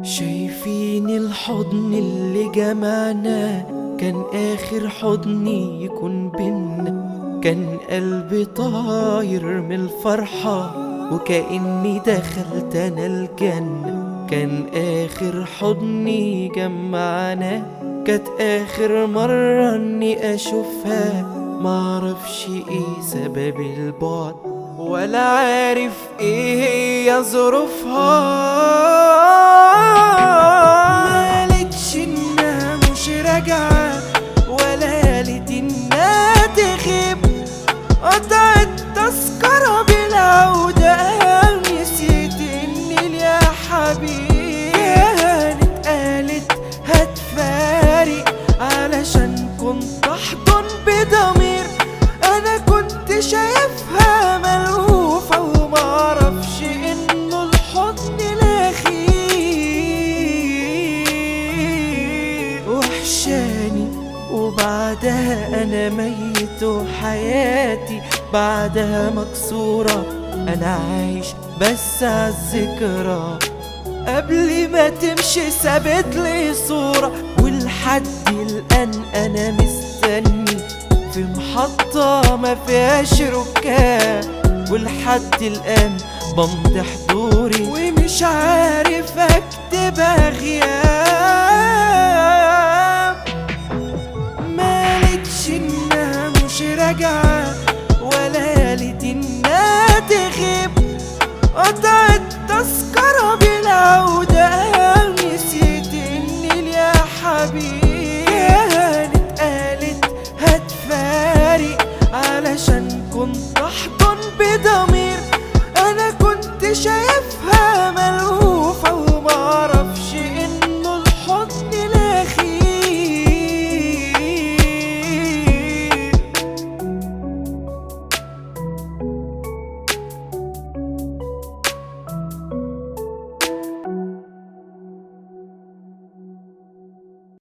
شايفين الحضن اللي جمعنا كان آخر حضني يكون بينا كان قلبي طاير من الفرحة وكأني دخلت أنا الجنة كان آخر حضني جمعنا كانت آخر مرة إني أشوفها معرفش إيه سبب البعد ولا عارف إيه هي ظروفها مالتش إنها مش راجعة ولا قالت إنها تغيب قطعت تذكرة بالعودة نسيت إني يا حبيبي كانت قالت هتفارق علشان كنت أحضن بضمير أنا كنت شايفها ملهوفة ومعرفش إنه الحضن الأخير وحشاني وبعدها أنا ميت وحياتي بعدها مكسورة أنا عايش بس عالذكرى قبل ما تمشي سابت لي صورة ولحد الآن أنا مستني في محطة ما فيهاش ركاب ولحد الآن بمضي حضوري ومش عارف أكتبها غياب مالتش إنها مش راجعة ولا قالت إنها تغيب قطع